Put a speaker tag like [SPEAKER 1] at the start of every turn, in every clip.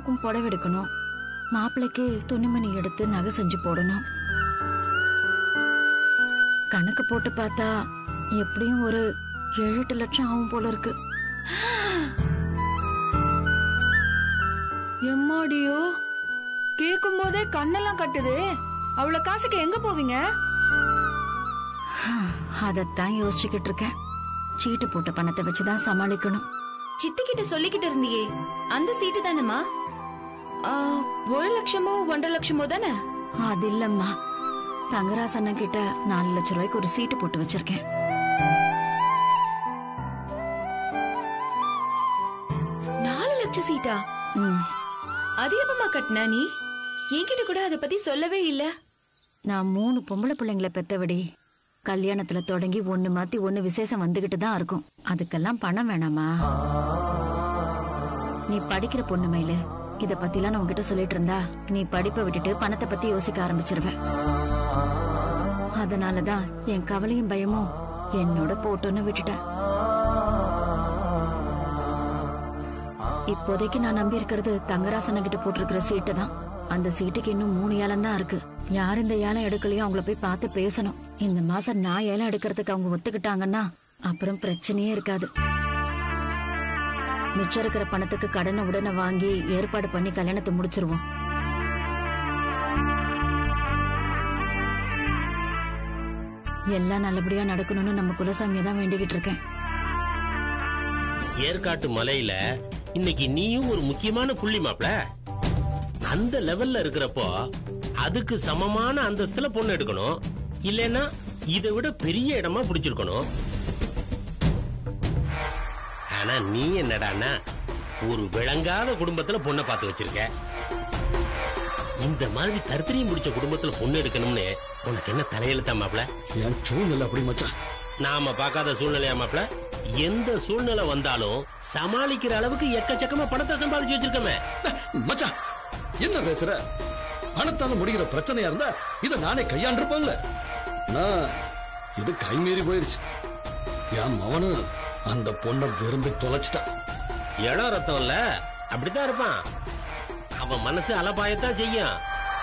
[SPEAKER 1] பொண்ணுக்கும் புடவை எடுக்கணும் மாப்பிள்ளைக்கு துணிமணி எடுத்து நகை செஞ்சு போடணும் கணக்கு போட்டு பார்த்தா எப்படியும் ஒரு ஏழு எட்டு லட்சம் ஆகும் போல இருக்கு
[SPEAKER 2] எம்மாடியோ கேக்கும் போதே கண்ணெல்லாம் கட்டுது அவ்வளவு காசுக்கு எங்க போவீங்க
[SPEAKER 1] அதைத்தான் யோசிச்சுக்கிட்டு இருக்கேன் சீட்டு போட்ட பணத்தை வச்சுதான் சமாளிக்கணும்
[SPEAKER 3] சித்தி கிட்ட சொல்லிக்கிட்டு இருந்தியே அந்த சீட்டு தானேமா
[SPEAKER 2] ஆ, ஒரு லட்சமோ ஒன்றரை லட்சமோ தானே
[SPEAKER 1] அது இல்லம்மா தங்கராஸ் அண்ணன் கிட்ட நாலு லட்சம் ரூபாய்க்கு ஒரு சீட்டு போட்டு வச்சிருக்கேன்
[SPEAKER 3] நாலு லட்சம் சீட்டா
[SPEAKER 1] ம்,
[SPEAKER 3] அது எப்பமா கட்டினா நீ என்கிட்ட கூட அத பத்தி சொல்லவே இல்ல
[SPEAKER 1] நான் மூணு பொம்பளை பிள்ளைங்களை பெத்தபடி கல்யாணத்துல தொடங்கி ஒண்ணு மாத்தி ஒண்ணு விசேஷம் வந்துகிட்டு தான் இருக்கும் அதுக்கெல்லாம் பணம் வேணாமா நீ படிக்கிற பொண்ணு மயிலு இத பத்திலாம் நான் உன்கிட்ட சொல்லிட்டு இருந்தா நீ படிப்பை விட்டுட்டு பணத்தை பத்தி யோசிக்க ஆரம்பிச்சிருவ அதனாலதான் என் கவலையும் பயமும் என்னோட போட்டோன்னு விட்டுட்டேன் இப்போதைக்கு நான் நம்பி இருக்கிறது தங்கராசன கிட்ட போட்டிருக்கிற சீட்டு தான் அந்த சீட்டுக்கு இன்னும் மூணு ஏலம் தான் இருக்கு யார் இந்த ஏலம் எடுக்கலையோ அவங்கள போய் பார்த்து பேசணும் இந்த மாசம் நான் ஏலம் எடுக்கிறதுக்கு அவங்க ஒத்துக்கிட்டாங்கன்னா அப்புறம் பிரச்சனையே இருக்காது மிச்சம் இருக்கிற பணத்துக்கு கடனை உடனே வாங்கி ஏற்பாடு பண்ணி கல்யாணத்தை முடிச்சிருவோம் எல்லாம் நல்லபடியா நடக்கணும்னு நம்ம குலசாமியை தான் வேண்டிக்கிட்டு இருக்கேன்
[SPEAKER 4] ஏற்காட்டு மலையில இன்னைக்கு நீயும் ஒரு முக்கியமான புள்ளி மாப்ள அந்த லெவல்ல இருக்கிறப்போ அதுக்கு சமமான அந்தஸ்துல பொண்ணு எடுக்கணும் இல்லைன்னா இதை விட பெரிய இடமா பிடிச்சிருக்கணும் ஆனா நீ என்னடான்னா ஒரு விளங்காத குடும்பத்துல பொண்ணை பார்த்து வச்சிருக்க இந்த மாதிரி தருத்திரியும் முடிச்ச குடும்பத்துல பொண்ணு எடுக்கணும்னு உனக்கு என்ன தலையெழுத்தா மாப்ள
[SPEAKER 5] என் சூழ்நிலை அப்படி மச்சான்
[SPEAKER 4] நாம பார்க்காத சூழ்நிலையா மாப்ள எந்த சூழ்நிலை வந்தாலும் சமாளிக்கிற அளவுக்கு எக்கச்சக்கமா பணத்தை சம்பாதிச்சு வச்சிருக்கமே
[SPEAKER 5] மச்சான் என்ன பேசுற பணத்தால முடிகிற பிரச்சனையா இருந்தா இத நானே கையாண்டிருப்பாங்களே நான் இது கைமீறி போயிருச்சு என் மவனு அந்த பொண்ணை விரும்பி தொலைச்சிட்டான்
[SPEAKER 4] இளம் ரத்தம் இல்ல அப்படித்தான் இருப்பான் அவன் மனசு அலப்பாயத்தான் செய்யும்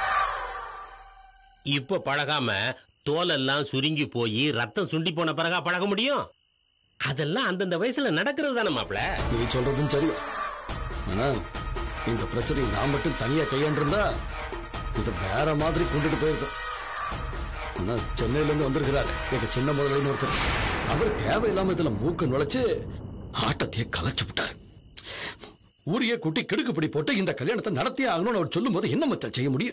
[SPEAKER 4] இப்ப பழகாம தோலெல்லாம் சுருங்கி போய் ரத்தம் சுண்டி போன பிறகா பழக முடியும் அதெல்லாம் அந்தந்த வயசுல நடக்கிறது தானே மாப்ள
[SPEAKER 5] நீ சொல்றதும் சரி ஆனா இந்த பிரச்சனையை நான் மட்டும் தனியா கையாண்டிருந்தா இது வேற மாதிரி கொண்டுட்டு போயிருக்கோம் ஆனா சென்னையில இருந்து வந்திருக்கிறாரு எங்க சின்ன முதலாளின்னு ஒருத்தர் அவர் தேவையில்லாம இதுல மூக்க நுழைச்சு ஆட்டத்தையே கலைச்சு விட்டாரு ஊரையே கூட்டி கிடுக்குப்பிடி போட்டு இந்த கல்யாணத்தை நடத்தியே ஆகணும்னு அவர் சொல்லும் போது என்ன மச்சான் செய்ய முடியும்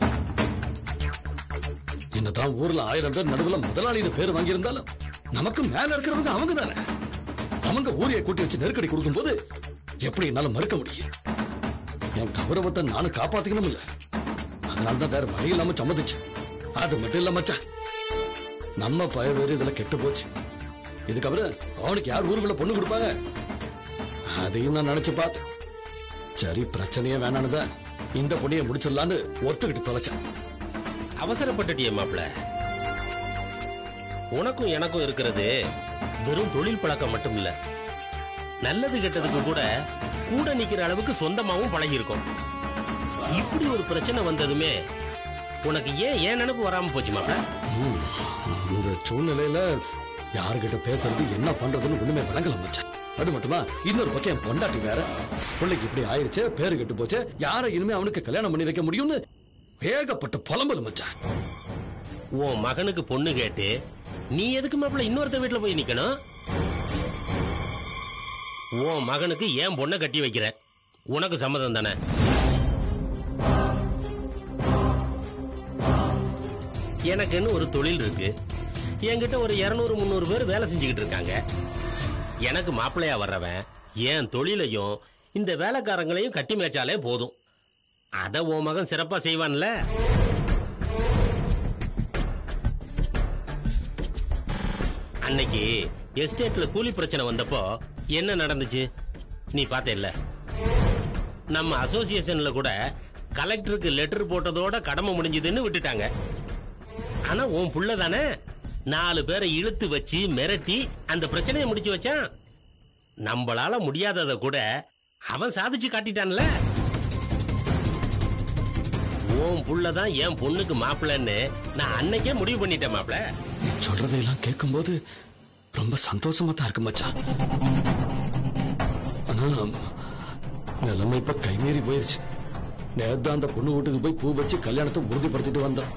[SPEAKER 5] என்னதான் ஊர்ல ஆயிரம் பேர் நடுவுல முதலாளின்னு பேர் வாங்கியிருந்தாலும் நமக்கு மேல இருக்கிறவங்க அவங்க தானே அவங்க ஊரையை கூட்டி வச்சு நெருக்கடி கொடுக்கும் போது எப்படி என்னால மறுக்க முடியும் என் கௌரவத்தை நானும் காப்பாத்திக்கணும் இல்ல அதனாலதான் வேற வழி இல்லாம சம்மதிச்சேன் அது மட்டும் இல்ல மச்சான் நம்ம பய வேறு இதுல கெட்டு போச்சு இதுக்கப்புறம் அவனுக்கு யார் ஊருக்குள்ள பொண்ணு கொடுப்பாங்க அதையும் நான் நினைச்சு பார்த்தேன் சரி பிரச்சனையே வேணானுதான் இந்த பொண்ணையை முடிச்சிடலான்னு ஒத்துக்கிட்டு தொலைச்சேன்
[SPEAKER 4] அவசரப்பட்டுட்டியே மாப்ள உனக்கும் எனக்கும் இருக்கிறது வெறும் தொழில் பழக்கம் மட்டும் இல்ல நல்லது கெட்டதுக்கு கூட கூட நிக்கிற அளவுக்கு சொந்தமாவும் பழகி இருக்கோம் இப்படி ஒரு பிரச்சனை வந்ததுமே உனக்கு ஏன் ஏன் நினைப்பு வராம போச்சு மாப்ள
[SPEAKER 5] ம், இந்த சூழ்நிலையில யாருகிட்ட பேசுறது என்ன பண்றதுன்னு ஒண்ணுமே விளங்கல மச்சான் அது மட்டுமா இன்னொரு பக்கம் என் பொண்டாட்டி வேற பிள்ளைக்கு இப்படி ஆயிருச்சு பேரு கெட்டு போச்சு யாரை இனிமே அவனுக்கு கல்யாணம் பண்ணி வைக்க முடியும்னு ஏகப்பட்ட புலம்பல் மச்சான்
[SPEAKER 4] உன் மகனுக்கு பொண்ணு கேட்டு நீ எதுக்கு மாப்பிள்ள இன்னொருத்த வீட்டுல போய் நிக்கணும் உன் மகனுக்கு ஏன் பொண்ணை கட்டி வைக்கிற உனக்கு சம்மதம் தானே எனக்குன்னு ஒரு தொழில் இருக்கு என்கிட்ட ஒரு இருநூறு முந்நூறு பேர் வேலை செஞ்சுக்கிட்டு இருக்காங்க எனக்கு மாப்பிள்ளையா வர்றவன் என் தொழிலையும் இந்த வேலைக்காரங்களையும் கட்டி மேய்ச்சாலே போதும் அத உன் மகன் சிறப்பா செய்வான்ல அன்னைக்கு எஸ்டேட்ல கூலி பிரச்சனை வந்தப்போ என்ன நடந்துச்சு நீ பார்த்தேல்ல நம்ம அசோசியேஷன்ல கூட கலெக்டருக்கு லெட்டர் போட்டதோட கடமை முடிஞ்சதுன்னு விட்டுட்டாங்க ஆனா உன் புள்ள தானே நாலு பேரை இழுத்து வச்சு மிரட்டி அந்த பிரச்சனையை முடிச்சு வச்சான் நம்மளால முடியாததை கூட அவன் சாதிச்சு காட்டிட்டான்ல உன் புள்ளதான் என் பொண்ணுக்கு மாப்பிள்ளைன்னு நான் அன்னைக்கே முடிவு பண்ணிட்டேன் மாப்பிள்ள
[SPEAKER 5] நீ சொல்றதையெல்லாம் கேட்கும்போது ரொம்ப சந்தோஷமா தான் இருக்கு மச்சான் ஆனா நிலைமை இப்ப கைமீறி போயிருச்சு நேத்து அந்த பொண்ணு வீட்டுக்கு போய் பூ வச்சு கல்யாணத்தை உறுதிப்படுத்திட்டு வந்தோம்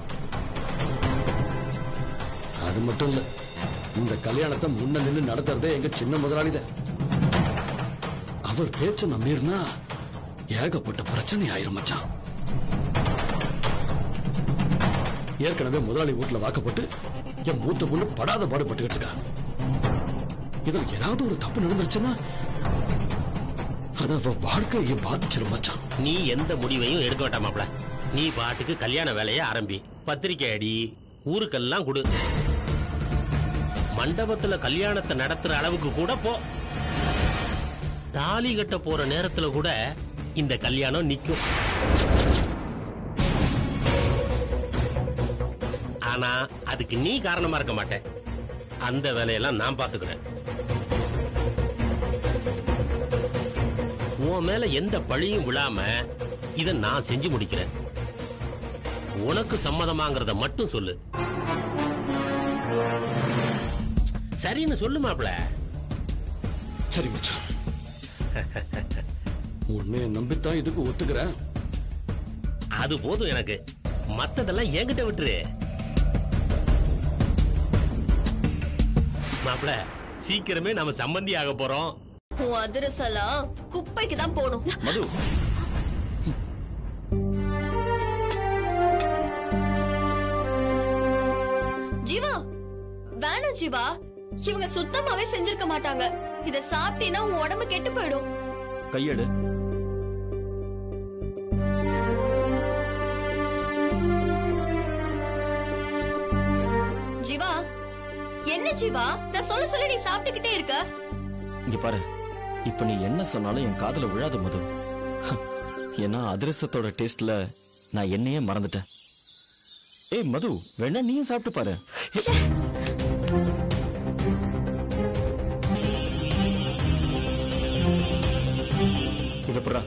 [SPEAKER 5] அது மட்டும் இல்ல இந்த கல்யாணத்தை முன்ன நின்று நடத்துறதே எங்க சின்ன முதலாளி தான் அவர் பேச்ச நம்பியிருந்தா ஏகப்பட்ட பிரச்சனை ஆயிரும் மச்சான் ஏற்கனவே முதலாளி வீட்டுல வாக்கப்பட்டு என் மூத்த பொண்ணு படாத பாடுபட்டுக்கிட்டு இருக்கா இதுல ஏதாவது ஒரு தப்பு நடந்துருச்சுன்னா அது அவ வாழ்க்கையை பாதிச்சிரும் மச்சான்
[SPEAKER 4] நீ எந்த முடிவையும் எடுக்க வேண்டாம் மாப்பிள நீ பாட்டுக்கு கல்யாண வேலையை ஆரம்பி பத்திரிக்கை அடி ஊருக்கெல்லாம் கொடு மண்டபத்துல கல்யாணத்தை நடத்துற அளவுக்கு கூட போ தாலி கட்ட போற நேரத்துல கூட இந்த கல்யாணம் நிக்கும் ஆனா அதுக்கு நீ காரணமா இருக்க மாட்ட அந்த வேலையெல்லாம் நான் பாத்துக்கிறேன் உன் மேல எந்த பழியும் விழாம இத நான் செஞ்சு முடிக்கிறேன் உனக்கு சம்மதமாங்கிறத மட்டும் சொல்லு சரின்னு சொல்லு மாப்ள
[SPEAKER 5] சரி மச்சான் உன்னை நம்பித்தான் இதுக்கு ஒத்துக்கிறேன்
[SPEAKER 4] அது போதும் எனக்கு மத்ததெல்லாம் என்கிட்ட விட்டுரு மாப்ள சீக்கிரமே நம்ம சம்பந்தி ஆக போறோம்
[SPEAKER 3] உன் அதிரசெல்லாம் குப்பைக்கு தான் போகணும்
[SPEAKER 6] மது
[SPEAKER 3] ஜீவா வேணாம் ஜீவா இவங்க சுத்தமாவே செஞ்சிருக்க மாட்டாங்க இத சாப்பிட்டீங்கன்னா உன் உடம்பு கெட்டு போயிடும்
[SPEAKER 6] கையெடு
[SPEAKER 3] ஜீவா என்ன ஜீவா நான் சொல்ல சொல்ல நீ சாப்பிட்டுக்கிட்டே இருக்க
[SPEAKER 6] இங்க பாரு இப்ப நீ என்ன சொன்னாலும் என் காதுல விழாது மது ஏன்னா அதிரசத்தோட டேஸ்ட்ல நான் என்னையே மறந்துட்டேன் ஏய் மது வேணா நீயும் சாப்பிட்டு பாரு இத புறா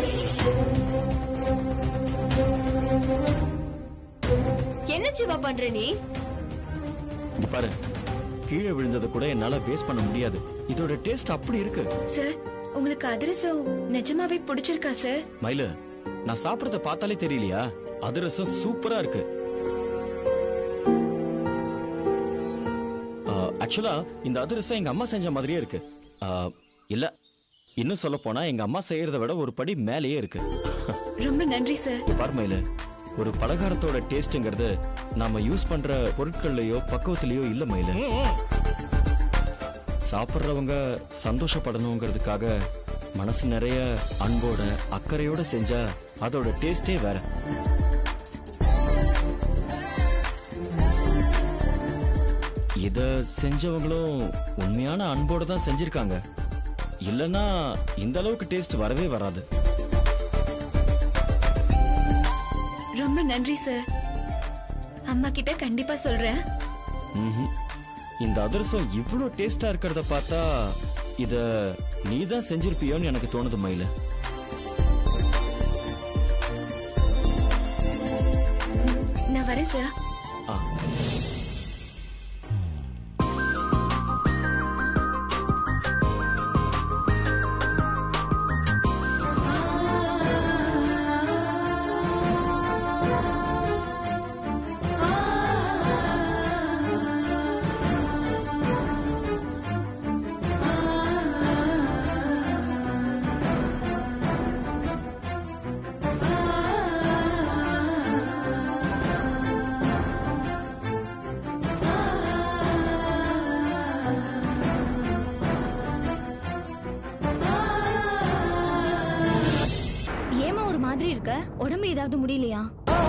[SPEAKER 3] என்ன ஜீவா பண்ற நீ
[SPEAKER 6] இங்க பாரு கீழே விழுந்ததை கூட என்னால வேஸ்ட் பண்ண முடியாது இதோட டேஸ்ட் அப்படி இருக்கு
[SPEAKER 2] சார் உங்களுக்கு அதிரசம் நிஜமாவே பிடிச்சிருக்கா சார்
[SPEAKER 6] மயிலு நான் சாப்பிடறத பார்த்தாலே தெரியலையா அதிரசம் சூப்பரா இருக்கு ஆக்சுவலா இந்த அதிரசம் எங்க அம்மா செஞ்ச மாதிரியே இருக்கு ஆ, இல்ல இன்னும் சொல்ல போனா எங்க அம்மா செய்யறத விட ஒரு படி மேலேயே இருக்கு
[SPEAKER 2] ரொம்ப நன்றி சார்
[SPEAKER 6] இங்க பாரு மயிலு ஒரு பலகாரத்தோட டேஸ்ட்ங்கிறது நாம யூஸ் பண்ற பொருட்கள்லயோ பக்குவத்திலயோ இல்ல மயிலு சாப்பிடுறவங்க சந்தோஷப்படணுங்கிறதுக்காக மனசு நிறைய அன்போட அக்கறையோட செஞ்சா அதோட டேஸ்டே வேற இத செஞ்சவங்களும் உண்மையான அன்போட தான் செஞ்சிருக்காங்க இல்லனா இந்த அளவுக்கு டேஸ்ட் வரவே வராது
[SPEAKER 2] ரொம்ப நன்றி சார் அம்மா கிட்ட கண்டிப்பா சொல்றேன்
[SPEAKER 6] ம்ஹும். இந்த அதிரசம் இவ்ளோ டேஸ்டா இருக்கிறத பார்த்தா இத நீ தான் செஞ்சிருப்பியோன்னு எனக்கு தோணுது மயில
[SPEAKER 2] நான் வரேன் சார்
[SPEAKER 6] ஆ
[SPEAKER 7] ஏமா ஒரு மாதிரி இருக்க உடம்பு ஏதாவது முடியலையா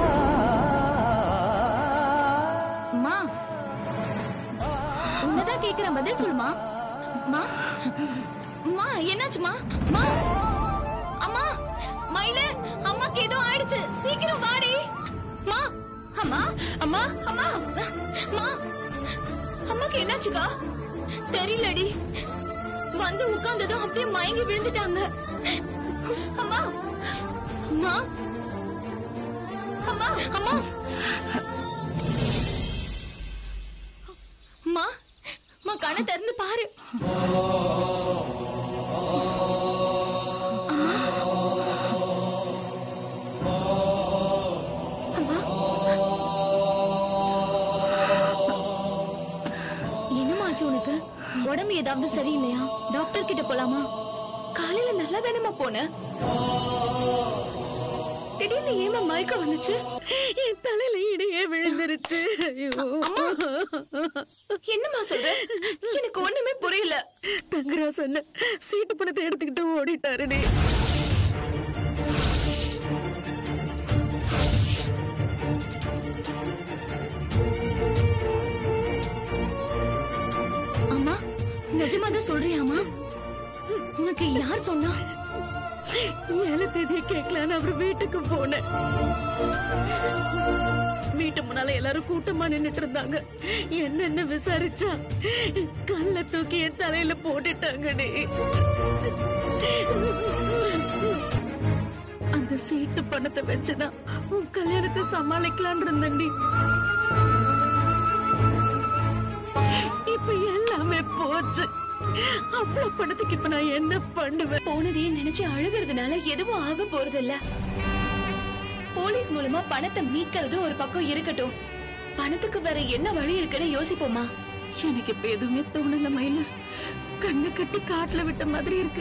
[SPEAKER 7] அம்மா உன்னதான் கேக்குறேன் பதில் சொல்லுமா அம்மா அம்மா என்னாச்சுமா அம்மா அம்மா மயில அம்மாக்கு ஏதோ ஆயிடுச்சு சீக்கிரம் வாடி அம்மா அம்மா அம்மா அம்மா அம்மா அம்மாக்கு என்னாச்சுக்கா தெரியலடி வந்து உட்கார்ந்ததும் அப்படியே மயங்கி விழுந்துட்டாங்க அம்மா அம்மா அம்மா அம்மா அம்மா அம்மா கண்ணை திறந்து பாரு அம்மா என்னம்மா ஆச்சு உனக்கு உடம்பு ஏதாவது சரியில்லையா டாக்டர் கிட்ட போலாமா காலையில நல்லா தானேமா போன திடீர்னு ஏமா மயக்கம் வந்துச்சு
[SPEAKER 1] என் தலையில இடையே விழுந்துருச்சு ஐயோ
[SPEAKER 7] என்னம்மா சொல்ற எனக்கு ஒண்ணுமே புரியல
[SPEAKER 1] தங்கராசன் சீட்டு பணத்தை எடுத்துக்கிட்டு ஓடிட்டாருடி
[SPEAKER 7] அம்மா நிஜமா தான் சொல்றியாமா உனக்கு யார் சொன்னா
[SPEAKER 1] ஏழு தேதியை கேட்கலான்னு அவர் வீட்டுக்கு போனேன் வீட்டு முன்னால எல்லாரும் கூட்டமா நின்னுட்டு இருந்தாங்க என்னன்னு விசாரிச்சா கல்ல தூக்கி என் தலையில போட்டுட்டாங்கடி அந்த சீட்டு பணத்தை வச்சுதான் உன் கல்யாணத்தை சமாளிக்கலான் இருந்தேன்டி இப்ப எல்லாமே போச்சு அவ்வளவு பணத்துக்கு இப்ப நான் என்ன பண்ணுவேன்
[SPEAKER 7] போனதையும் நினைச்சு அழுகிறதுனால எதுவும் ஆக போறது இல்ல போலீஸ் மூலமா பணத்தை மீட்கிறது ஒரு பக்கம் இருக்கட்டும் பணத்துக்கு வேற என்ன வழி இருக்குன்னு யோசிப்போமா
[SPEAKER 1] எனக்கு இப்ப எதுவுமே தோணல மயில கண்ணு கட்டி காட்டுல விட்ட மாதிரி இருக்கு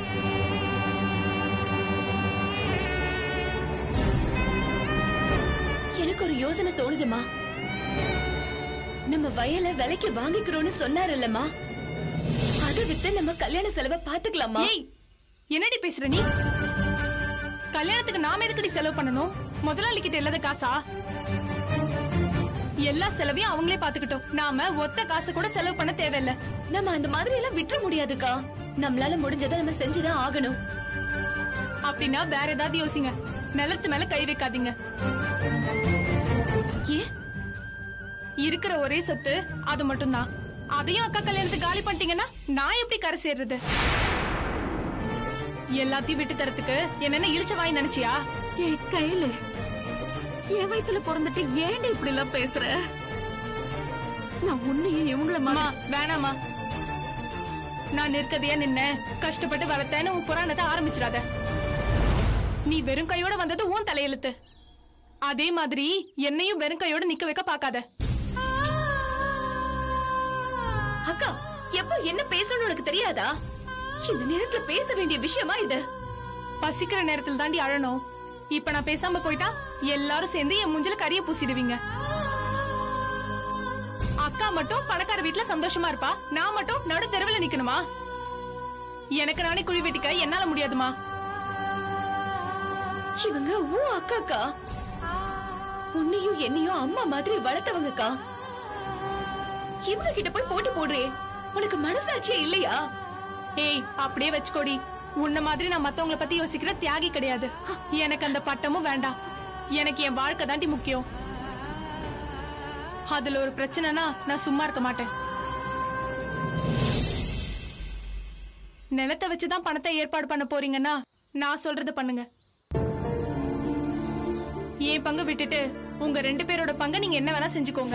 [SPEAKER 7] எனக்கு ஒரு யோசனை தோணுதுமா நம்ம வயல விலைக்கு வாங்கிக்கிறோம்னு சொன்னாருல்லம்மா அதை வித்து நம்ம கல்யாண செலவை பாத்துக்கலாமா
[SPEAKER 2] ஏய் என்னடி பேசுற நீ கல்யாணத்துக்கு நாம எதுக்கடி செலவு பண்ணணும் முதலாளி கிட்ட இல்லாத காசா எல்லா செலவையும் அவங்களே பாத்துக்கிட்டோம் நாம ஒத்த காசு கூட செலவு பண்ண தேவையில்ல
[SPEAKER 7] நம்ம அந்த மாதிரி எல்லாம் விட்டுற முடியாதுக்கா நம்மளால முடிஞ்சதை நம்ம செஞ்சுதான் ஆகணும்
[SPEAKER 2] அப்படின்னா வேற ஏதாவது யோசிங்க நிலத்து மேல கை வைக்காதீங்க
[SPEAKER 7] ஏன்
[SPEAKER 2] இருக்கிற ஒரே சொத்து அது மட்டும்தான் அதையும் அக்கா கல்யாணத்துக்கு காலி பண்ணிட்டீங்கன்னா நான் எப்படி கரை சேர்றது எல்லாத்தையும் விட்டு தரத்துக்கு என்னென்ன இழிச்ச வாய் நினைச்சியா
[SPEAKER 1] ஏய் கையில என் வயித்துல பிறந்துட்டு ஏன்டி இப்படி எல்லாம் பேசுற நான் உன்னையும் இவங்கள
[SPEAKER 2] அம்மா வேணாமா நான் நிற்கதையா நின்ன கஷ்டப்பட்டு வளர்த்தேன்னு உன் புராணத்தை ஆரம்பிச்சிடாத நீ வெறும் கையோட வந்தது உன் தலையெழுத்து அதே மாதிரி என்னையும் வெறும் கையோட நிக்க வைக்க பாக்காத
[SPEAKER 7] அக்கா எப்போ என்ன பேசணும்னு உனக்கு தெரியாதா இந்த நேரத்துல பேச வேண்டிய விஷயமா இது
[SPEAKER 2] பசிக்கிற நேரத்துல தாண்டி அழணும் இப்ப நான் பேசாம போயிட்டா எல்லாரும் சேர்ந்து என் மூஞ்சில கரிய பூசிடுவீங்க அக்கா மட்டும் பணக்கார வீட்ல சந்தோஷமா இருப்பா நான் மட்டும் நடு தெருவில் நிக்கணுமா எனக்கு நானே குழி வெட்டிக்க என்னால முடியாதுமா
[SPEAKER 7] இவங்க ஊ அக்காக்கா உன்னையும் என்னையும் அம்மா மாதிரி வளர்த்தவங்கக்கா இவங்க கிட்ட போய் போட்டி போடுறே உனக்கு மனசாட்சியே இல்லையா
[SPEAKER 2] ஏய் அப்படியே வச்சுக்கோடி உன்ன மாதிரி நான் மத்தவங்கள பத்தி யோசிக்கிற தியாகி கிடையாது எனக்கு அந்த பட்டமும் வேண்டாம் எனக்கு என் வாழ்க்கை தாண்டி முக்கியம் அதுல ஒரு பிரச்சனைனா நான் சும்மா இருக்க மாட்டேன் நிலத்தை வச்சுதான் பணத்தை ஏற்பாடு பண்ண போறீங்கன்னா நான் சொல்றத பண்ணுங்க என் பங்கு விட்டுட்டு உங்க ரெண்டு பேரோட பங்கை நீங்க என்ன வேணா செஞ்சுக்கோங்க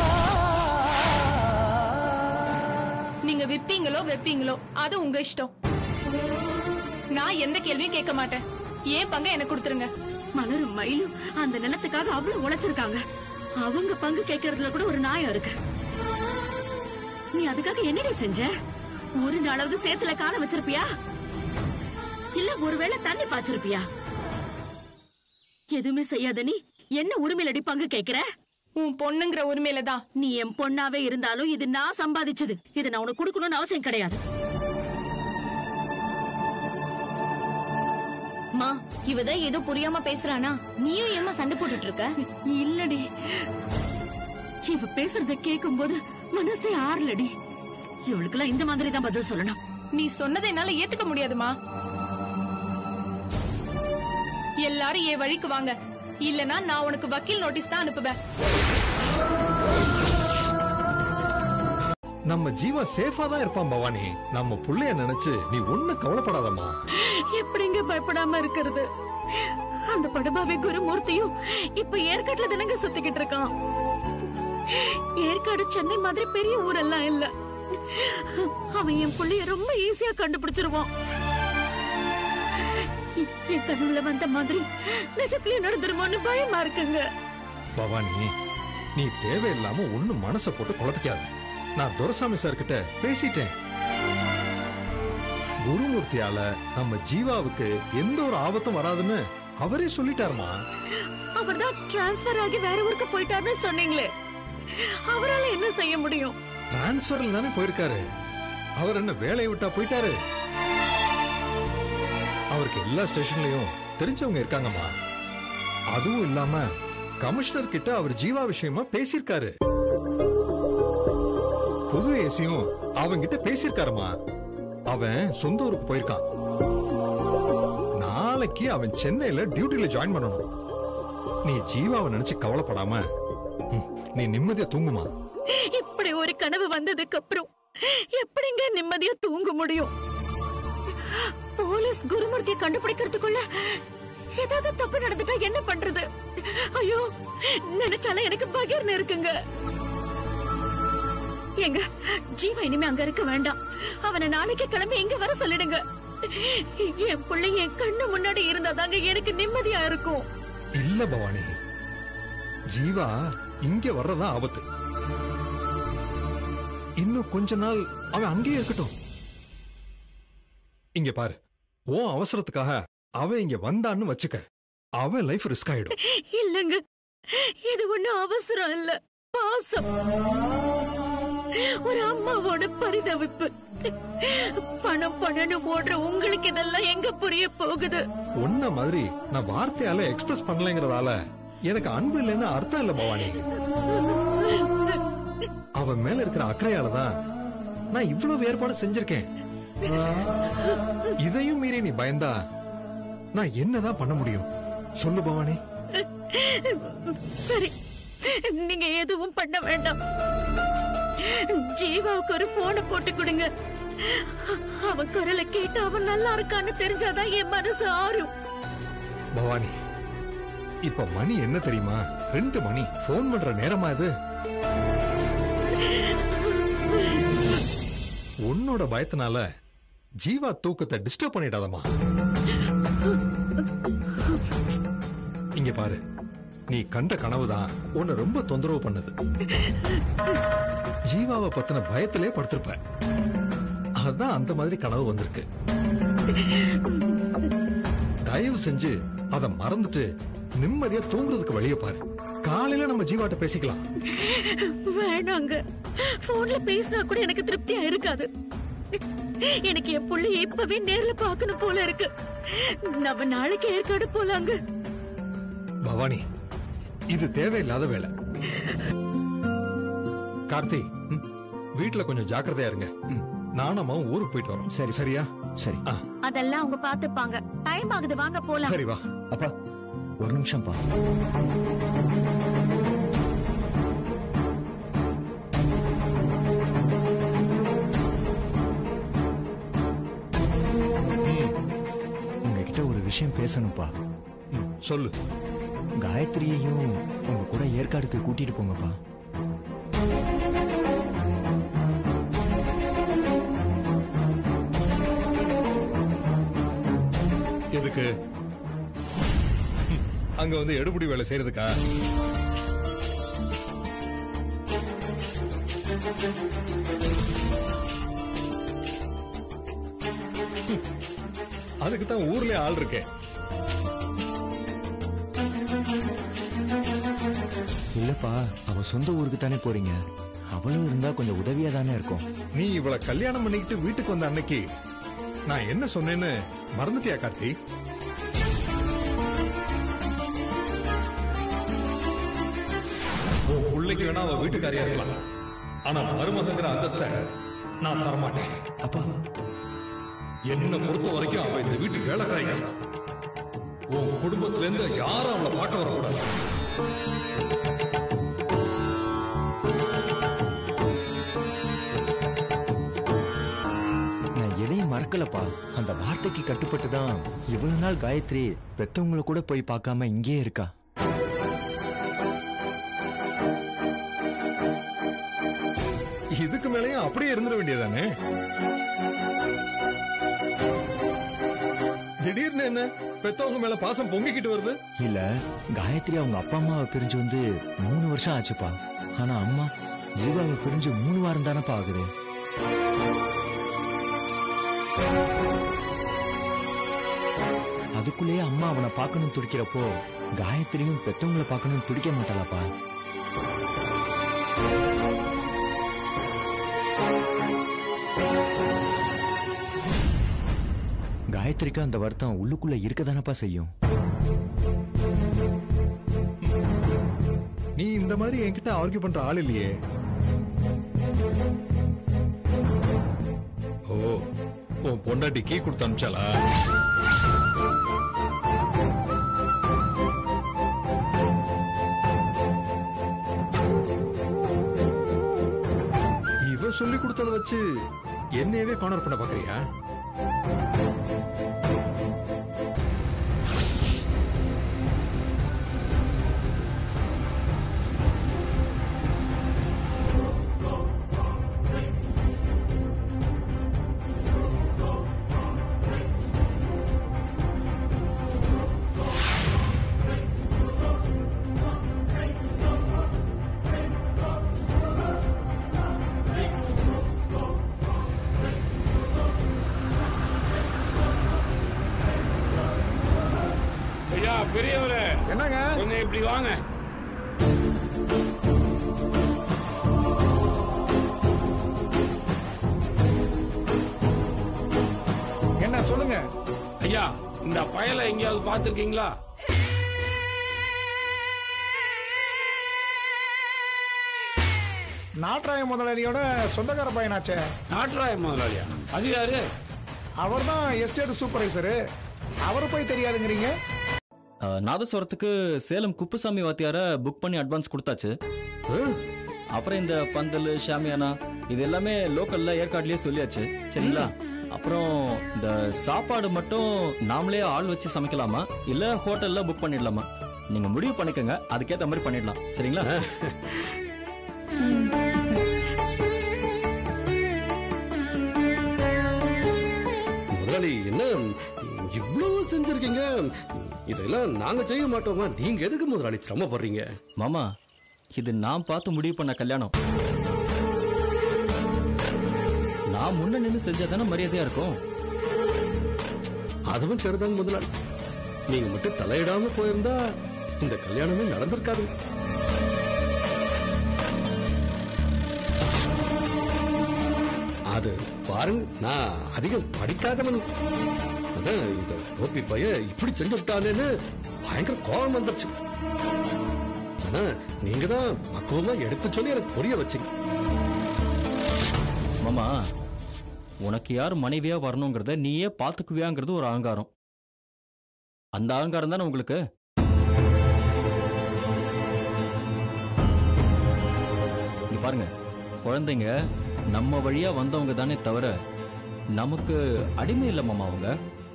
[SPEAKER 2] நீங்க விப்பீங்களோ வெப்பீங்களோ அது உங்க இஷ்டம் நான் எந்த கேள்வியும் கேட்க மாட்டேன் ஏன் பங்கை எனக்கு கொடுத்துருங்க
[SPEAKER 1] மலரும் மயிலும் அந்த நிலத்துக்காக அவ்வளவு உழைச்சிருக்காங்க அவங்க பங்கு கேட்கறதுல கூட ஒரு நியாயம் இருக்கு நீ அதுக்காக என்னடி செஞ்ச ஒரு நாளாவது சேத்துல கால வச்சிருப்பியா இல்ல ஒருவேளை தண்ணி பாய்ச்சிருப்பியா எதுவுமே செய்யாத நீ என்ன உரிமையில அடி பங்கு கேக்குற
[SPEAKER 2] உன் பொண்ணுங்கிற உரிமையில தான்
[SPEAKER 1] நீ என் பொண்ணாவே இருந்தாலும் இது நான் சம்பாதிச்சது இது நான் உனக்கு கொடுக்கணும்னு அவசியம் கிடையாது
[SPEAKER 7] மா இவதான் ஏதோ புரியாம பேசுறானா நீயும் ஏமா சண்டை போட்டுட்டு இருக்க
[SPEAKER 1] இல்லடி இவ பேசுறத கேட்கும் போது மனசே ஆறலடி இவளுக்கெல்லாம் இந்த மாதிரி தான் பதில் சொல்லணும்
[SPEAKER 2] நீ சொன்னதை என்னால ஏத்துக்க முடியாதுமா எல்லாரும் என் வழிக்கு வாங்க இல்லனா நான் உனக்கு வக்கீல் நோட்டீஸ் தான் அனுப்புவேன்
[SPEAKER 8] நம்ம ஜீவா சேஃபா தான் இருப்பான் பவானி நம்ம புள்ளைய நினைச்சு நீ ஒண்ணு கவலைப்படாதம்மா
[SPEAKER 1] எப்படிங்க பயப்படாம இருக்கிறது அந்த படுபாவி குருமூர்த்தியும் இப்ப ஏற்காட்டுல தானங்க சுத்திக்கிட்டு இருக்கான் ஏற்காடு சென்னை மாதிரி பெரிய ஊரெல்லாம் இல்ல அவன் என் புள்ளைய ரொம்ப ஈஸியா கண்டுபிடிச்சிருவான் என் கனவுல வந்த மாதிரி நிஜத்திலயும் நடந்துருமோன்னு பயமா இருக்குங்க
[SPEAKER 8] பவானி நீ தேவையில்லாம ஒண்ணும் மனசை போட்டு குழப்பிக்காத நான் துரசாமி சார் கிட்ட பேசிட்டேன் குருமூர்த்தியால நம்ம ஜீவாவுக்கு எந்த ஒரு ஆபத்தும் வராதுன்னு அவரே சொல்லிட்டாருமா
[SPEAKER 1] அவர்தான் டிரான்ஸ்பர் ஆகி வேற ஊருக்கு போயிட்டாருன்னு சொன்னீங்களே அவரால என்ன செய்ய முடியும்
[SPEAKER 8] டிரான்ஸ்பர்ல தானே போயிருக்காரு அவர் என்ன வேலையை விட்டா போயிட்டாரு அவருக்கு எல்லா ஸ்டேஷன்லயும் தெரிஞ்சவங்க இருக்காங்கம்மா அதுவும் இல்லாம கமிஷனர் கிட்ட அவர் ஜீவா விஷயமா பேசியிருக்காரு புது ஏசியும் அவங்கிட்ட பேசியிருக்காருமா அவன் சொந்த ஊருக்கு போயிருக்கான் நாளைக்கு அவன் சென்னையில டியூட்டில ஜாயின் பண்ணணும் நீ ஜீவாவை நினைச்சு கவலைப்படாம ம், நீ நிம்மதியா தூங்குமா
[SPEAKER 1] இப்படி ஒரு கனவு வந்ததுக்கு அப்புறம் எப்படிங்க நிம்மதியா தூங்க முடியும் போலீஸ் குருமூர்த்தியை கண்டுபிடிக்கிறதுக்குள்ள ஏதாவது தப்பு நடந்துட்டா என்ன பண்றது ஐயோ நினைச்சாலும் எனக்கு பகிர்னு இருக்குங்க எங்க ஜீவா இனிமே அங்க இருக்க வேண்டாம் அவனை நாளைக்கு கிளம்பி இங்க வர சொல்லிடுங்க என் பிள்ளை என் கண்ணு முன்னாடி இருந்தாதாங்க எனக்கு நிம்மதியா இருக்கும்
[SPEAKER 8] இல்ல பவானி ஜீவா இங்க வர்றதா ஆபத்து இன்னும் கொஞ்ச நாள் அவன் அங்கேயே இருக்கட்டும் இங்க பாரு ஓ அவசரத்துக்காக அவன் இங்க வந்தான்னு வச்சுக்க அவன் லைஃப் ரிஸ்க் ஆயிடும்
[SPEAKER 1] இல்லங்க இது ஒண்ணு அவசரம் இல்ல பாசம் ஒரு அம்மாவோட பரிதவிப்பு பணம் பணம்னு ஓடுற உங்களுக்கு இதெல்லாம் எங்க புரிய போகுது
[SPEAKER 8] உன்ன மாதிரி நான் வார்த்தையால எக்ஸ்பிரஸ் பண்ணலைங்கிறதால எனக்கு அன்பு இல்லைன்னு அர்த்தம் இல்ல பவானி அவன் மேல இருக்கிற அக்கறையால தான் நான் இவ்வளவு ஏற்பாடு செஞ்சிருக்கேன் இதையும் மீறி நீ பயந்தா நான் என்னதான் பண்ண முடியும் சொல்லு பவானி
[SPEAKER 1] சரி நீங்க எதுவும் பண்ண வேண்டாம் ஜீவாவுக்கு ஒரு போனை போட்டு கொடுங்க அவன் குரலை கேட்டு அவன் நல்லா இருக்கான்னு தெரிஞ்சாதான் என் மனசு ஆறும்
[SPEAKER 8] பவானி இப்ப மணி என்ன தெரியுமா ரெண்டு மணி போன் பண்ற நேரமா இது உன்னோட பயத்தினால ஜீவா தூக்கத்தை டிஸ்டர்ப் பண்ணிடாதம்மா இங்க பாரு நீ கண்ட கனவுதான் உன்னை ரொம்ப தொந்தரவு பண்ணுது ஜீவாவை பத்தின பயத்திலே படுத்திருப்ப அதான் அந்த மாதிரி கனவு வந்திருக்கு தயவு செஞ்சு அத மறந்துட்டு நிம்மதியா தூங்குறதுக்கு வழிய பாரு காலையில நம்ம ஜீவாட்ட பேசிக்கலாம்
[SPEAKER 1] வேணாங்க போன்ல பேசினா கூட எனக்கு திருப்தியா இருக்காது எனக்கு என் புள்ளை இப்பவே நேர்ல பார்க்கணும் போல இருக்கு நம்ம நாளைக்கு ஏற்காடு போலாங்க
[SPEAKER 8] பவானி இது தேவையில்லாத வேலை கார்த்தி ம், வீட்ல கொஞ்சம் ஜாக்கிரதையா இருங்க நானும் அம்மாவும் ஊருக்கு போயிட்டு வரோம் சரி சரியா
[SPEAKER 6] சரி
[SPEAKER 8] ஆ,
[SPEAKER 1] அதெல்லாம் அவங்க பாத்துப்பாங்க டைம் ஆகுது வாங்க போலாம்
[SPEAKER 8] சரி வா
[SPEAKER 6] அப்பா ஒரு நிமிஷம் பா உங்ககிட்ட ஒரு விஷயம் பேசணும்ப்பா
[SPEAKER 8] ம், சொல்லு
[SPEAKER 6] காயத்ரியையும் உங்க கூட ஏற்காடுக்கு கூட்டிட்டு போங்கப்பா
[SPEAKER 8] எதுக்கு ம், அங்க வந்து எடுபடி வேலை செய்யறதுக்கா அதுக்கு தான் ஊர்ல ஆள் இருக்கேன்
[SPEAKER 6] இல்லப்பா அவ சொந்த ஊருக்கு தானே போறீங்க அவளும் இருந்தா கொஞ்சம் உதவியா தானே இருக்கும்
[SPEAKER 8] நீ இவள கல்யாணம் பண்ணிக்கிட்டு வீட்டுக்கு வந்த அன்னைக்கு நான் என்ன சொன்னேன்னு மறந்துட்டியா கார்த்தி உன் பிள்ளைக்கு வேணா அவ வீட்டுக்காரியா இருக்கலாம் ஆனா மருமகங்கிற அந்தஸ்த நான் தரமாட்டேன்
[SPEAKER 6] அப்பா
[SPEAKER 8] என்ன பொறுத்த வரைக்கும் அவ இந்த வீட்டு வேலைக்காரி உன் குடும்பத்துல இருந்து யாரும் அவளை பார்க்க வரக்கூடாது
[SPEAKER 6] நான் எதையும்
[SPEAKER 9] மறக்கலப்பா அந்த வார்த்தைக்கு கட்டுப்பட்டு தான் இவ்வளவு நாள் காயத்ரி பெத்தவங்கள கூட போய் பார்க்காம இங்கேயே இருக்கா
[SPEAKER 8] இதுக்கு மேலயும் அப்படியே இருந்துட வேண்டியதானே திடீர்னு என்ன பெத்தவங்க மேல பாசம் பொங்கிக்கிட்டு வருது
[SPEAKER 9] இல்ல காயத்ரி அவங்க அப்பா அம்மாவை பிரிஞ்சு வந்து மூணு வருஷம் ஆச்சுப்பா ஆனா அம்மா ஜீவாவை பிரிஞ்சு மூணு வாரம் தானப்பா ஆகுது அதுக்குள்ளேயே அம்மா அவனை பார்க்கணும் துடிக்கிறப்போ காயத்ரியும் பெத்தவங்களை பார்க்கணும் துடிக்க மாட்டாளாப்பா காயத்ரிக்கு அந்த வருத்தம் உள்ளுக்குள்ள இருக்கதானப்பா செய்யும்
[SPEAKER 8] நீ இந்த மாதிரி என்கிட்ட ஆர்கியூ பண்ற ஆள் இல்லையே ஓ உன் பொண்டாட்டி கீ கொடுத்து அனுப்பிச்சாளா இவ சொல்லி கொடுத்தத வச்சு என்னையவே கார்னர் பண்ண பாக்குறியா
[SPEAKER 10] ஐயா பெரியவரே
[SPEAKER 8] என்னங்க
[SPEAKER 10] கொஞ்சம் இப்படி வாங்க
[SPEAKER 8] என்ன சொல்லுங்க
[SPEAKER 10] ஐயா இந்த பயலை எங்கேயாவது பார்த்திருக்கீங்களா
[SPEAKER 11] நாட்ராய முதலாளியோட சொந்தக்கார பையனாச்சே
[SPEAKER 10] நாட்டுராய முதலாளியா அது யாரு
[SPEAKER 11] அவர் தான் எஸ்டேட் சூப்பர்வைசரு அவரை போய் தெரியாதுங்கிறீங்க
[SPEAKER 6] அஹ், நாதஸ்வரத்துக்கு சேலம் குப்புசாமி வாத்தியார புக் பண்ணி அட்வான்ஸ் கொடுத்தாச்சு அப்புறம் இந்த பந்தல் ஷாமியானா இது எல்லாமே லோக்கல்ல ஏற்காடுலயே சொல்லியாச்சு சரிங்களா அப்புறம் இந்த சாப்பாடு மட்டும் நாமளே ஆள் வச்சு சமைக்கலாமா இல்ல ஹோட்டல்ல புக் பண்ணிடலாமா நீங்க முடிவு பண்ணிக்கோங்க அதுக்கேத்த மாதிரி பண்ணிடலாம் சரிங்களா
[SPEAKER 5] முதலாளி என்ன இவ்வளவு செஞ்சிருக்கீங்க இதெல்லாம் நாங்க செய்ய மாட்டோமா நீங்க எதுக்கு முதலாளி சிரமப்படுறீங்க
[SPEAKER 6] மாமா இது நான் பார்த்து முடிவு பண்ண கல்யாணம் நான் முன்ன நின்று செஞ்சாதானே மரியாதையா இருக்கும்
[SPEAKER 5] அதுவும் சரிதாங்க முதலாளி நீங்க மட்டும் தலையிடாம போயிருந்தா இந்த கல்யாணமே நடந்திருக்காது அது பாருங்க நான் அதிகம் படிக்காதவன் அதான் இந்த கோபி பைய இப்படி செஞ்சு விட்டானேன்னு பயங்கர கோபம் வந்துருச்சு ஆனா நீங்க தான் பக்குவமா எடுத்து சொல்லி எனக்கு புரிய வச்சீங்க
[SPEAKER 6] மாமா உனக்கு யார் மனைவியா வரணுங்கிறத நீயே பாத்துக்குவியாங்கிறது ஒரு அகங்காரம் அந்த அகங்காரம் தானே உங்களுக்கு இங்க பாருங்க குழந்தைங்க நம்ம வழியா வந்தவங்க தானே தவிர நமக்கு அடிமை இல்ல மாமா அவங்க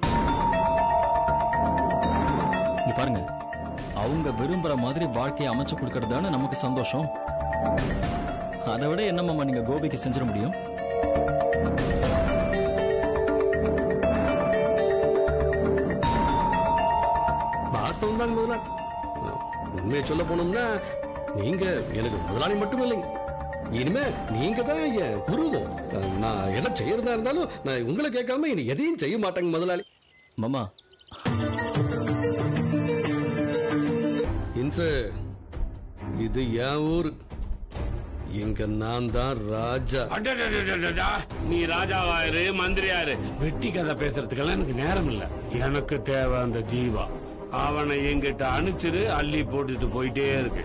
[SPEAKER 6] இங்க பாருங்க அவங்க விரும்புற மாதிரி வாழ்க்கையை அமைச்சு கொடுக்கறது தானே நமக்கு சந்தோஷம் அதை விட என்ன மாமா நீங்க கோபிக்கு செஞ்சிட முடியும்
[SPEAKER 5] வாஸ்தவம் தாங்க முதலாளி உண்மையை சொல்ல போனோம்னா நீங்க எனக்கு முதலாளி மட்டும் இல்லைங்க இனிமே நீங்க தான் என் குருவும் நான் எதை செய்யறதா இருந்தாலும் நான் உங்களை கேட்காம இனி எதையும் செய்ய மாட்டேங்க முதலாளி
[SPEAKER 6] மாமா
[SPEAKER 5] இன்சு இது என் ஊரு இங்க நான் தான் ராஜா
[SPEAKER 10] அடடடடடடா, நீ ராஜாவாயிரு மந்திரியாரு வெட்டி கதை பேசுறதுக்கெல்லாம் எனக்கு நேரம் இல்ல எனக்கு தேவை அந்த ஜீவா அவனை எங்கிட்ட அனுப்பிச்சிரு அள்ளி போட்டுட்டு போயிட்டே இருக்கு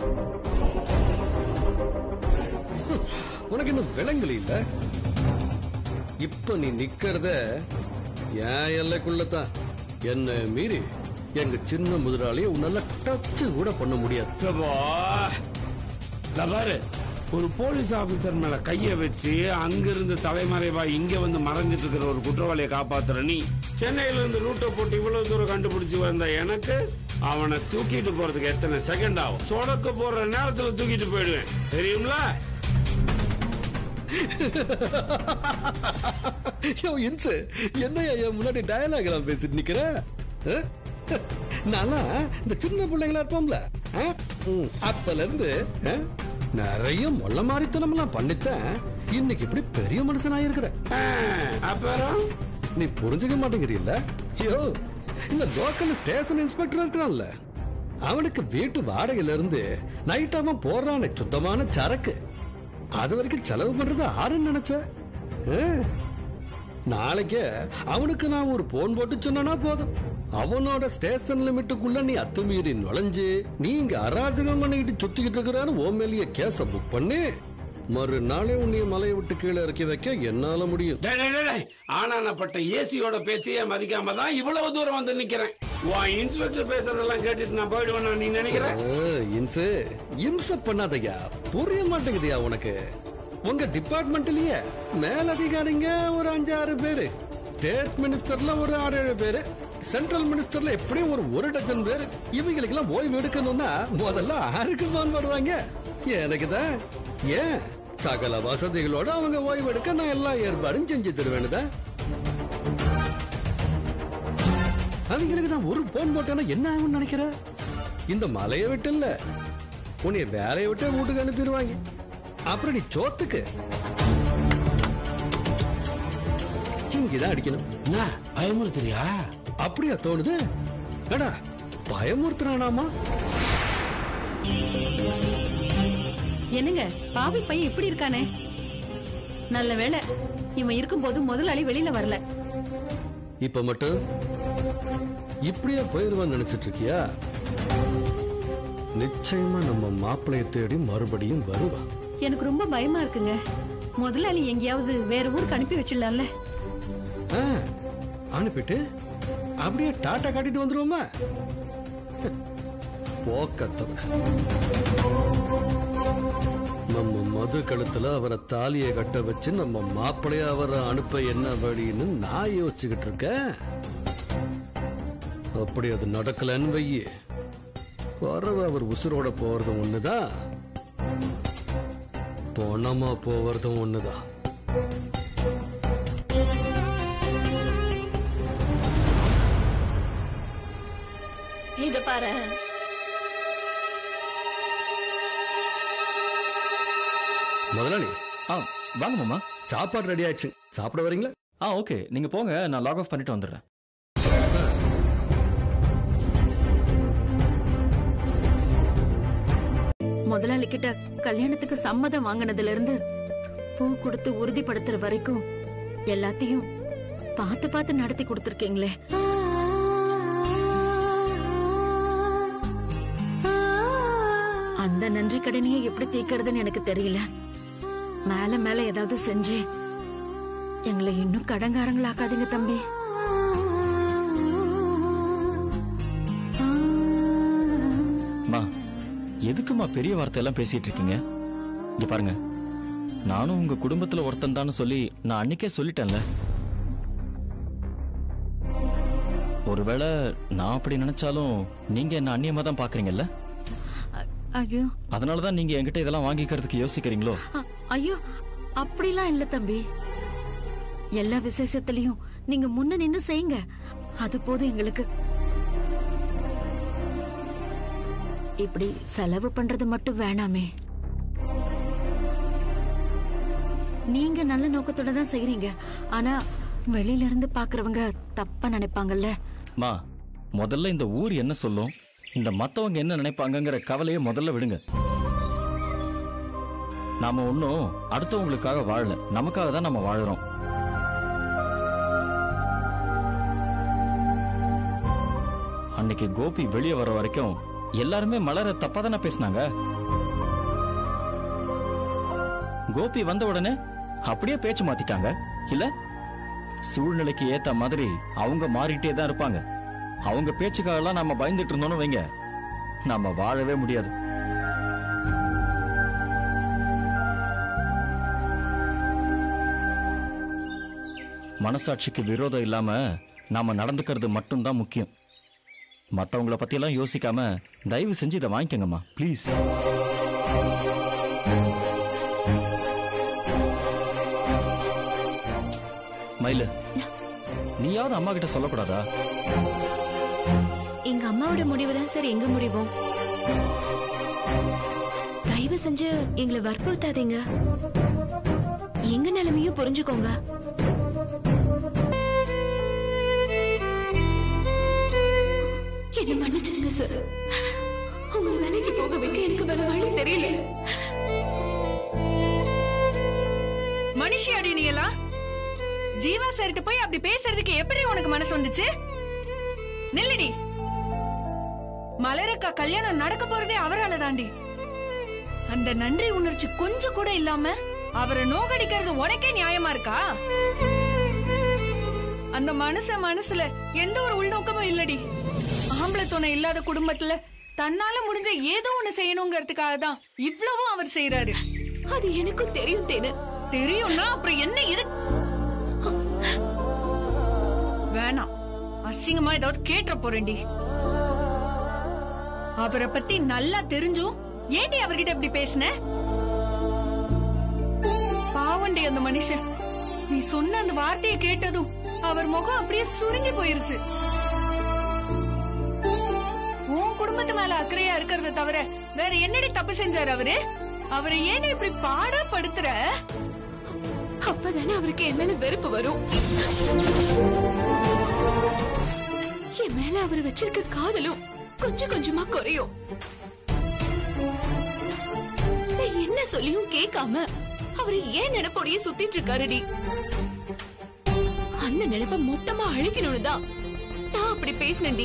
[SPEAKER 5] உனக்கு இன்னும் விலங்குல இல்ல இப்ப நீ நிக்கிறத என் எல்லைக்குள்ளதான் என்ன மீறி எங்க சின்ன முதலாளிய உன்னால டச் கூட பண்ண முடியாது
[SPEAKER 10] சபா, இதோ பாரு ஒரு போலீஸ் ஆபீசர் மேல கைய வச்சு அங்கிருந்து தலைமறைவா இங்க வந்து மறைஞ்சிட்டு இருக்கிற ஒரு குற்றவாளியை காப்பாத்துற நீ சென்னையில இருந்து ரூட்டை போட்டு இவ்வளவு தூரம் கண்டுபிடிச்சு வந்த எனக்கு அவனை தூக்கிட்டு போறதுக்கு எத்தனை செகண்ட் ஆகும் சொடக்க போற நேரத்துல தூக்கிட்டு போயிடுவேன் தெரியும்ல
[SPEAKER 5] யோ இன்சு என்னையா என் முன்னாடி டயலாக் எல்லாம் பேசிட்டு நிக்கிற ஆ? நான்லாம் இந்த சின்ன பிள்ளைங்களா இருப்போம்ல ஆ? ம், அப்பல இருந்து ஆ, நிறைய மொள்ள மாதிரித்தனம் எல்லாம் பண்ணித்தான் இன்னைக்கு இப்படி பெரிய மனுஷன் ஆயிருக்கிற
[SPEAKER 10] அப்புறம்
[SPEAKER 5] நீ புரிஞ்சுக்க மாட்டேங்கிறீல்ல யோ இந்த லோக்கல் ஸ்டேஷன் இன்ஸ்பெக்டர் இருக்கிறான்ல அவனுக்கு வீட்டு வாடகையில இருந்து நைட் அவன் போடுறானே சுத்தமான சரக்கு அது வரைக்கும் செலவு பண்றது ஆறுன்னு நினைச்ச ஆ? நாளைக்கே அவனுக்கு நான் ஒரு போன் போட்டு சொன்னா போதும் அவனோட ஸ்டேஷன் லிமிட்டுக்குள்ள நீ அத்துமீறி நுழைஞ்சு நீ இங்க அராஜகம் பண்ணிக்கிட்டு சுத்திக்கிட்டு இருக்கிறான்னு ஓ மேலேயே கேஸ புக் பண்ணி மறுநாளே உன்னைய மலையை விட்டு கீழே இறக்கி வைக்க என்னால முடியும்
[SPEAKER 10] டேய், டேய், டேய், டேய். ஆனானப்பட்ட ஏசியோட பேச்சையே மதிக்காம தான் இவ்வளவு தூரம் வந்து நிக்கிறேன் உன் இன்ஸ்பெக்டர் பேசுறதெல்லாம் கேட்டுட்டு நான் போயிடுவேன் நீ நினைக்கிற
[SPEAKER 5] இன்சு இம்ச பண்ணாதய்யா புரிய மாட்டேங்குதுயா உனக்கு உங்க டிபார்ட்மெண்ட்லயே மேலதிகாரிங்க ஒரு அஞ்சாறு பேரு ஸ்டேட் மினிஸ்டர்ல ஒரு ஆறு ஏழு பேரு சென்ட்ரல் மினிஸ்டர்ல எப்படியும் ஒரு ஒரு டஜன் பேர் இவங்களுக்கு எல்லாம் ஓய்வு எடுக்கணும்னா முதல்ல ஆருக்கு போன் வருவாங்க எனக்கு தான் ஏன் சகல வசதிகளோட அவங்க ஓய்வு எடுக்க நான் எல்லா ஏற்பாடும் செஞ்சு தருவேனுதான் அவங்களுக்கு நான் ஒரு போன் போட்டேன்னா என்ன ஆகும்னு நினைக்கிற இந்த மலையை விட்டு இல்ல உன்னைய வேலையை விட்டு வீட்டுக்கு அனுப்பிடுவாங்க அப்புறம் நீ சோத்துக்கு இங்கதான் அடிக்கணும்
[SPEAKER 10] பயமுறுத்துறியா
[SPEAKER 5] அப்படியா தோணுது ஏடா பயமுறுத்துறானாமா
[SPEAKER 12] என்னங்க பாவி பையன் இப்படி இருக்கானே நல்ல வேளை இவன் இருக்கும்போது முதலாளி வெளியில வரல
[SPEAKER 5] இப்ப மட்டும் இப்படியே போயிருவான்னு நினைச்சிட்டு இருக்கியா நிச்சயமா நம்ம மாப்பிளைய தேடி மறுபடியும் வருவா
[SPEAKER 12] எனக்கு ரொம்ப பயமா இருக்குங்க முதலாளி எங்கேயாவது வேற ஊருக்கு அனுப்பி வச்சிடலாம்ல
[SPEAKER 5] ஆ, அனுப்பிட்டு அப்படியே டாட்டா காட்டிட்டு வந்துருவோமா போக்கத்தவ நம்ம மது கழுத்துல அவரை தாலியை கட்ட வச்சு நம்ம மாப்பிளைய அவரை அனுப்ப என்ன வழின்னு நான் யோசிச்சுக்கிட்டு இருக்கேன் அப்படி அது நடக்கலன்னு வையி வரவ அவர் உசுரோட போறதும் ஒண்ணுதான் பொணமா போவதும் ஒண்ணுதான்
[SPEAKER 3] இத பாரு
[SPEAKER 5] முதலாளி
[SPEAKER 6] ஆ வாங்க மாமா
[SPEAKER 5] சாப்பாடு ரெடி ஆயிடுச்சு சாப்பிட வரீங்களா
[SPEAKER 6] ஆ ஓகே நீங்க போங்க நான் லாக் ஆஃப் பண்ணிட்டு வந்துடுறேன்
[SPEAKER 1] முதலாளி கிட்ட கல்யாணத்துக்கு சம்மதம் வாங்கினதுல இருந்து பூ கொடுத்து உறுதிப்படுத்துற வரைக்கும் எல்லாத்தையும் பார்த்து பார்த்து நடத்தி கொடுத்துருக்கீங்களே அந்த நன்றி கடனையே எப்படி தீர்க்கறதுன்னு எனக்கு தெரியல மேல மேல ஏதாவது செஞ்சு எங்களை இன்னும் கடங்காரங்களாக்காதீங்க தம்பி
[SPEAKER 6] மா எதுக்குமா பெரிய வார்த்தையெல்லாம் பேசிட்டு இருக்கீங்க இங்க பாருங்க நானும் உங்க குடும்பத்துல ஒருத்தன் தான் சொல்லி நான் அன்னைக்கே சொல்லிட்டேன்ல ஒருவேளை நான் அப்படி நினைச்சாலும் நீங்க என்ன அந்நியமா தான் பாக்குறீங்கல்ல
[SPEAKER 1] ஐயோ
[SPEAKER 6] அதனாலதான் நீங்க என்கிட்ட இதெல்லாம் வாங்கிக்கிறதுக்கு யோசிக்கிறீங்களோ
[SPEAKER 1] அ- ஐயோ அப்படிலாம் இல்ல தம்பி எல்லா விசேஷத்திலையும் நீங்க முன்ன நின்னு செய்யுங்க அது போதும் எங்களுக்கு இப்படி செலவு பண்றது மட்டும் வேணாமே நீங்க நல்ல நோக்கத்தோட தான் செய்றீங்க ஆனா வெளியில இருந்து பாக்குறவங்க தப்பா நினைப்பாங்கல்ல
[SPEAKER 6] மா முதல்ல இந்த ஊர் என்ன சொல்லும் இந்த மத்தவங்க என்ன நினைப்பாங்கங்கிற கவலையை முதல்ல விடுங்க நாம ஒன்னும் அடுத்தவங்களுக்காக வாழல நமக்காக தான் நம்ம வாழுறோம் அன்னைக்கு கோபி வெளியே வர வரைக்கும் எல்லாருமே மலர தப்பா தானே பேசினாங்க கோபி வந்த உடனே அப்படியே பேச்சு மாத்திட்டாங்க இல்ல சூழ்நிலைக்கு ஏத்த மாதிரி அவங்க மாறிட்டே தான் இருப்பாங்க அவங்க பேச்சுக்காகலாம் நம்ம பயந்துட்டு இருந்தோம்னு வைங்க நம்ம வாழவே முடியாது மனசாட்சிக்கு விரோதம் இல்லாம நாம நடந்துக்கிறது மட்டும்தான் முக்கியம் மத்தவங்கள பத்தியெல்லாம் யோசிக்காம தயவு செஞ்சு இதை வாங்கிக்கங்கம்மா ப்ளீஸ் மயிலு நீயாவது அம்மா கிட்ட சொல்லக்கூடாதா
[SPEAKER 7] எங்க அம்மாவோட முடிவு தான் சார் எங்க முடிவும் தயவு செஞ்சு எங்களை வற்புறுத்தாதீங்க எங்க நிலைமையும் புரிஞ்சுக்கோங்க என்ன மன்னிச்சிருங்க சார் உங்களை வேலைக்கு போக வைக்க எனக்கு வேற வழி தெரியல
[SPEAKER 2] மனுஷியாடி நீ எல்லாம் ஜீவா சார்கிட்ட போய் அப்படி பேசுறதுக்கு எப்படி உனக்கு மனசு வந்துச்சு நில்லடி மலரக்கா கல்யாணம் நடக்க போறதே அவரால தாண்டி அந்த நன்றி உணர்ச்சி கொஞ்சம் கூட இல்லாம அவரை நோகடிக்கிறது உனக்கே நியாயமா இருக்கா அந்த மனுஷ மனசுல எந்த ஒரு உள்நோக்கமும் இல்லடி ஆம்பளை துணை இல்லாத குடும்பத்துல தன்னால முடிஞ்ச ஏதோ ஒண்ணு செய்யணுங்கிறதுக்காக தான் இவ்வளவும் அவர் செய்யறாரு
[SPEAKER 7] அது எனக்கும் தெரியும் தேனு
[SPEAKER 2] தெரியும்னா அப்புறம் என்ன இது வேணாம் அசிங்கமா ஏதாவது கேட்ட போறேன்டி அவரை பத்தி நல்லா தெரிஞ்சும் ஏன்டி அவர்கிட்ட இப்படி பேசின பாவண்டி அந்த மனுஷன் நீ சொன்ன அந்த வார்த்தையை கேட்டதும் அவர் முகம் அப்படியே சுருங்கி போயிருச்சு உன் குடும்பத்து மேல அக்கறையா இருக்கிறத தவிர வேற என்னடி தப்பு செஞ்சாரு அவரு அவரை ஏன் இப்படி பாடப்படுத்துற
[SPEAKER 7] அப்பதானே அவருக்கு என் மேல வெறுப்பு வரும் என் மேல அவர் வச்சிருக்க காதலும் கொஞ்சம் கொஞ்சமா குறையும் நான் என்ன சொல்லியும் கேட்காம அவர் ஏன் நினைப்போடையே சுத்திட்டு இருக்காருடி அந்த நினைப்ப மொத்தமா அழிக்கணும்னு தான் நான் அப்படி பேசினேன்டி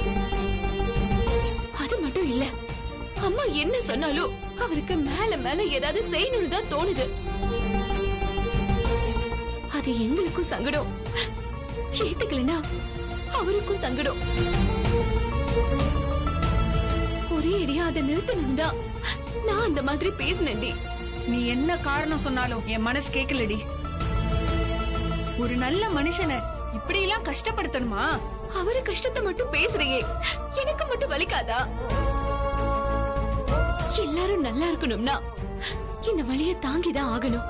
[SPEAKER 7] அது மட்டும் இல்ல அம்மா என்ன சொன்னாலும் அவருக்கு மேல மேல ஏதாவது செய்யணும்னு தான் தோணுது அது எங்களுக்கும் சங்கடம் ஏத்துக்கலனா அவருக்கும் சங்கடம் ஒரே அடியா அதை நிறுத்தணும் தான் நான் அந்த மாதிரி பேசினேன்டி
[SPEAKER 2] நீ என்ன காரணம் சொன்னாலும் என் மனசு கேக்கலடி ஒரு நல்ல மனுஷனை இப்படி எல்லாம் கஷ்டப்படுத்தணுமா
[SPEAKER 7] அவரு கஷ்டத்தை மட்டும் பேசுறியே எனக்கு மட்டும் வலிக்காதா எல்லாரும் நல்லா இருக்கணும்னா இந்த வழிய தாங்கிதான் ஆகணும்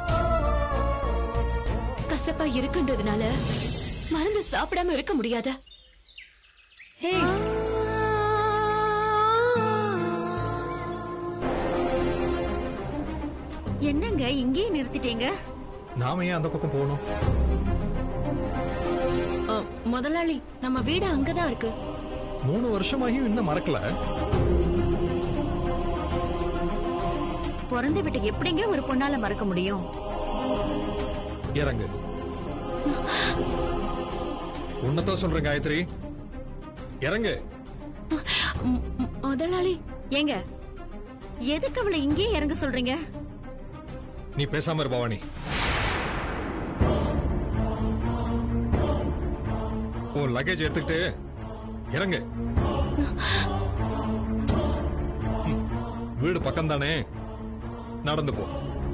[SPEAKER 7] கசப்பா இருக்குன்றதுனால மருந்து சாப்பிடாம இருக்க முடியாத
[SPEAKER 1] என்னங்க இங்கேயே நிறுத்திட்டீங்க
[SPEAKER 8] நாம ஏன் அந்த பக்கம் போகணும்
[SPEAKER 1] அ, முதலாளி நம்ம வீடு அங்கதான் இருக்கு
[SPEAKER 8] மூணு வருஷமாகியும் இன்னும் மறக்கல
[SPEAKER 1] பிறந்த வீட்டுக்கு எப்படிங்க ஒரு பொண்ணால மறக்க முடியும்
[SPEAKER 8] இறங்கு உன்னதான் சொல்றேன் காயத்ரி இறங்கு
[SPEAKER 1] ம், ம், முதலாளி ஏங்க எதுக்கு அவளை இங்கேயே இறங்க சொல்றீங்க
[SPEAKER 8] நீ பேசாம இரு பவானி உன் லக்கேஜ் எடுத்துக்கிட்டு இறங்கு ம், வீடு பக்கம் தானே நடந்து போ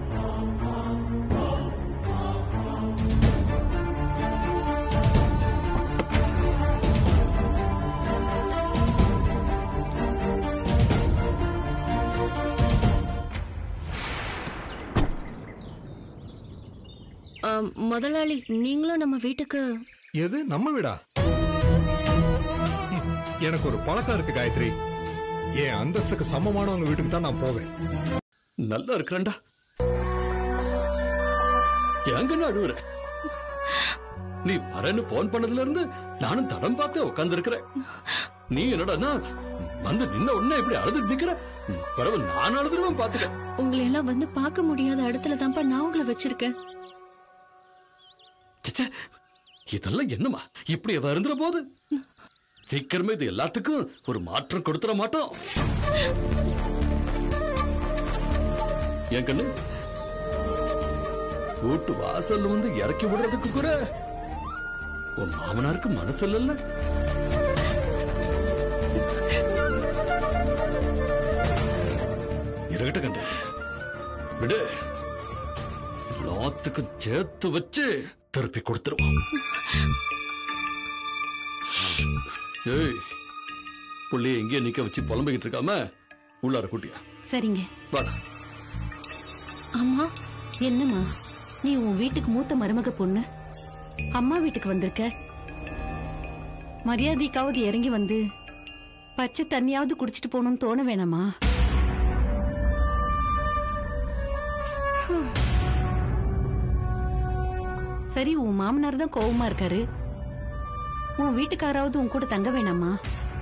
[SPEAKER 1] அ, முதலாளி நீங்களும் நம்ம வீட்டுக்கு
[SPEAKER 8] எது நம்ம வீடா ம், எனக்கு ஒரு பழக்கம் இருக்கு காயத்ரி என் அந்தஸ்துக்கு சமமானவங்க வீட்டுக்கு தான் நான் போவேன்
[SPEAKER 5] நல்லா இருக்கிறேன்டா எங்க அழுவுற நீ வரேன்னு போன் பண்ணதுல இருந்து நானும் தடம் பார்த்தே உட்கார்ந்து இருக்கிறேன் நீ என்னடா வந்து நின்ன உடனே இப்படி அழுதுட்டு நிக்கிற பரவாயில்ல நான் அழுதுருவேன் பாத்துக்க
[SPEAKER 1] உங்களை எல்லாம் வந்து பார்க்க முடியாத இடத்துல தான்ப்பா நான் உங்களை வச்சிருக்கேன்
[SPEAKER 5] ச்சே, இதெல்லாம் என்னமா இப்படி அவ இருந்துற போது சீக்கிரமே இது எல்லாத்துக்கும் ஒரு மாற்றம் கொடுத்துட மாட்டோம் என் கண்ணு வீட்டு வாசல்ல வந்து இறக்கி விடுறதுக்கு கூட உன் மாமனாருக்கு மனசு இல்லைல்ல இருக்கட்டும் கண்டு விடு எல்லாத்துக்கும் சேர்த்து வச்சு திருப்பி கொடுத்துருவோம் ஏய் புள்ளைய எங்கேயே நிக்க வச்சு புலம்பிக்கிட்டு இருக்காம உள்ளார குட்டியா
[SPEAKER 12] சரிங்க
[SPEAKER 5] வாடா
[SPEAKER 12] அம்மா என்னம்மா நீ உன் வீட்டுக்கு மூத்த மருமக பொண்ணு அம்மா வீட்டுக்கு வந்திருக்க மரியாதைக்காவது இறங்கி வந்து பச்சை தண்ணியாவது குடிச்சிட்டு போகணும்னு தோண வேணாமா ஹம். சரி உன் மாமனார் தான் கோவமா இருக்காரு உன் வீட்டுக்காராவது உன் கூட தங்க வேணாமா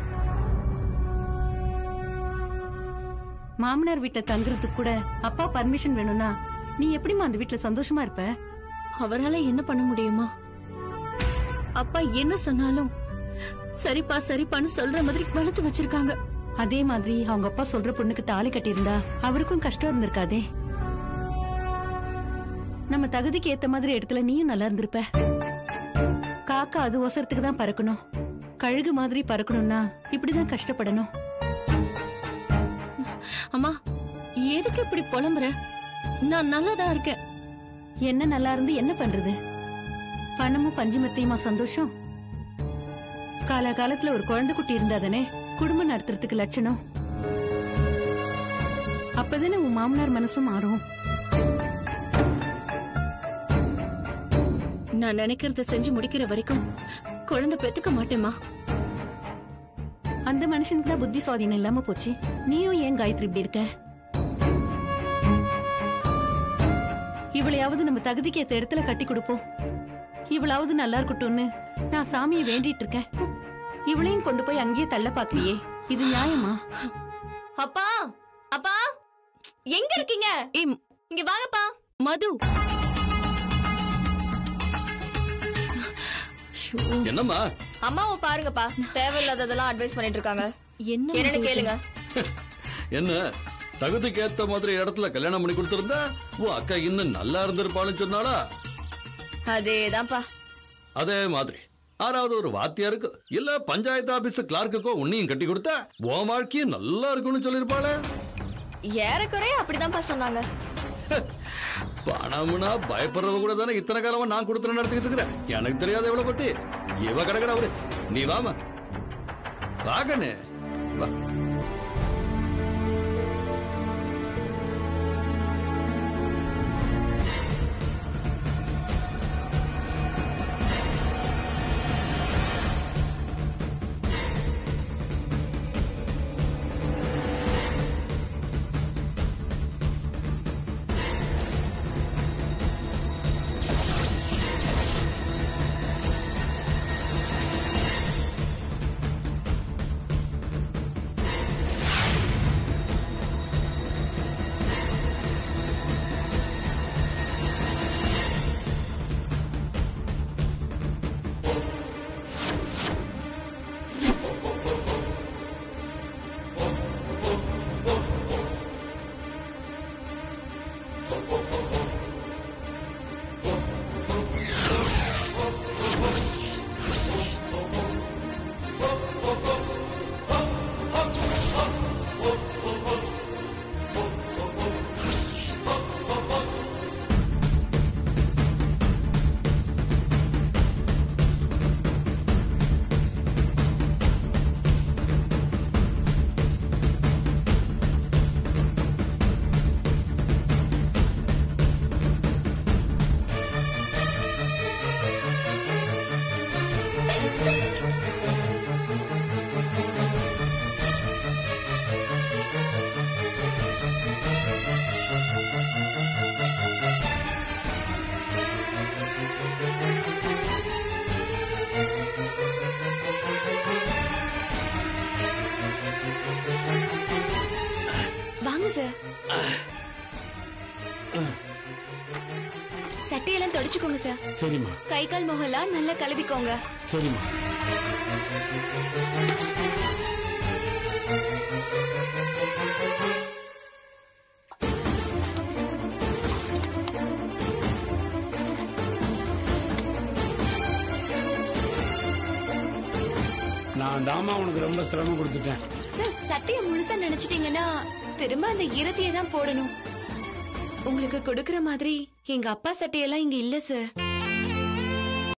[SPEAKER 12] மாமனார் வீட்டுல தங்குறதுக்கு கூட அப்பா பர்மிஷன் வேணும்னா நீ எப்படிம்மா அந்த வீட்டுல சந்தோஷமா இருப்ப
[SPEAKER 1] அவரால என்ன பண்ண முடியுமா அப்பா என்ன சொன்னாலும் சரிப்பா சரிப்பான்னு சொல்ற மாதிரி வளர்த்து வச்சிருக்காங்க
[SPEAKER 12] அதே மாதிரி அவங்க அப்பா சொல்ற பொண்ணுக்கு தாலி கட்டியிருந்தா அவருக்கும் கஷ்டம் இருந்திருக்காதே நம்ம தகுதிக்கு ஏத்த மாதிரி இடத்துல நீயும் நல்லா இருந்திருப்ப காக்கா அது ஒசரத்துக்கு தான் பறக்கணும் கழுகு மாதிரி பறக்கணும்னா இப்படிதான் கஷ்டப்படணும்
[SPEAKER 1] அம்மா எதுக்கு இப்படி புலம்புற நான் நல்லாதான் இருக்கேன்
[SPEAKER 12] என்ன நல்லா இருந்து என்ன பண்றது பணமும் பஞ்சுமத்தையுமா சந்தோஷம் காலகாலத்துல ஒரு குழந்தை குட்டி இருந்தாதானே குடும்பம் நடத்துறதுக்கு லட்சணம் அப்பதானே உன் மாமனார் மனசும் மாறும்
[SPEAKER 1] நான் நினைக்கிறத செஞ்சு முடிக்கிற வரைக்கும் குழந்தை பெத்துக்க மாட்டேம்மா
[SPEAKER 12] அந்த மனுஷனுக்கு தான் புத்தி சுவாதீனம் இல்லாம போச்சு நீயும் ஏன் காயத்ரி இப்படி இருக்க இவளையாவது நம்ம தகுதிக்கு ஏத்த இடத்துல கட்டி கொடுப்போம் இவளாவது நல்லா இருக்கட்டும்னு நான் சாமியை வேண்டிட்டு இருக்கேன் இவளையும் கொண்டு போய் அங்கேயே தள்ள பாக்குறியே இது நியாயமா
[SPEAKER 3] அப்பா அப்பா எங்க இருக்கீங்க இங்க வாங்கப்பா
[SPEAKER 1] மது
[SPEAKER 5] என்னம்மா
[SPEAKER 3] அம்மாவை பாருங்கப்பா தேவையில்லாததெல்லாம் அட்வைஸ் பண்ணிட்டு இருக்காங்க
[SPEAKER 1] என்ன
[SPEAKER 3] என்னன்னு கேளுங்க
[SPEAKER 5] என்ன தகுதிக்கு ஏத்த மாதிரி இடத்துல கல்யாணம் பண்ணி கொடுத்திருந்தா உன் அக்கா இன்னும் நல்லா இருந்திருப்பான்னு சொன்னாளா
[SPEAKER 3] அதேதான்ப்பா
[SPEAKER 5] அதே மாதிரி ஆறாவது ஒரு வாத்தியாருக்கு இல்ல பஞ்சாயத்து ஆபீஸ் கிளார்க்குக்கோ உன்னையும் கட்டி கொடுத்தா உன் வாழ்க்கையும் நல்லா இருக்கும்னு சொல்லிருப்பாளே
[SPEAKER 3] ஏறக்குறைய அப்படிதான்ப்பா சொன்னாங்க
[SPEAKER 5] பணம்னா பயப்படுறவ கூட தானே இத்தனை காலமா நான் கொடுத்து நடத்திக்கிட்டு இருக்கிறேன் எனக்கு தெரியாத எவ்வளவு பத்தி இவ கிடக்குற அவரு நீ வாமா வாகனே வா
[SPEAKER 7] வாங்க சார் சட்டையெல்லாம் தொடச்சுக்கோங்க சார்
[SPEAKER 10] சரிம்மா
[SPEAKER 7] கை கால் முகம்லாம் நல்லா கழுவிக்கோங்க
[SPEAKER 10] சரிம்மா நான் தாமா உனக்கு ரொம்ப சிரமம் கொடுத்துட்டேன்
[SPEAKER 7] சார் சட்டைய முழுசா நினைச்சிட்டீங்கன்னா திரும்ப அந்த ஈரத்தையே தான் போடணும் உங்களுக்கு கொடுக்கற மாதிரி எங்க அப்பா சட்டையெல்லாம் இங்க இல்ல சார்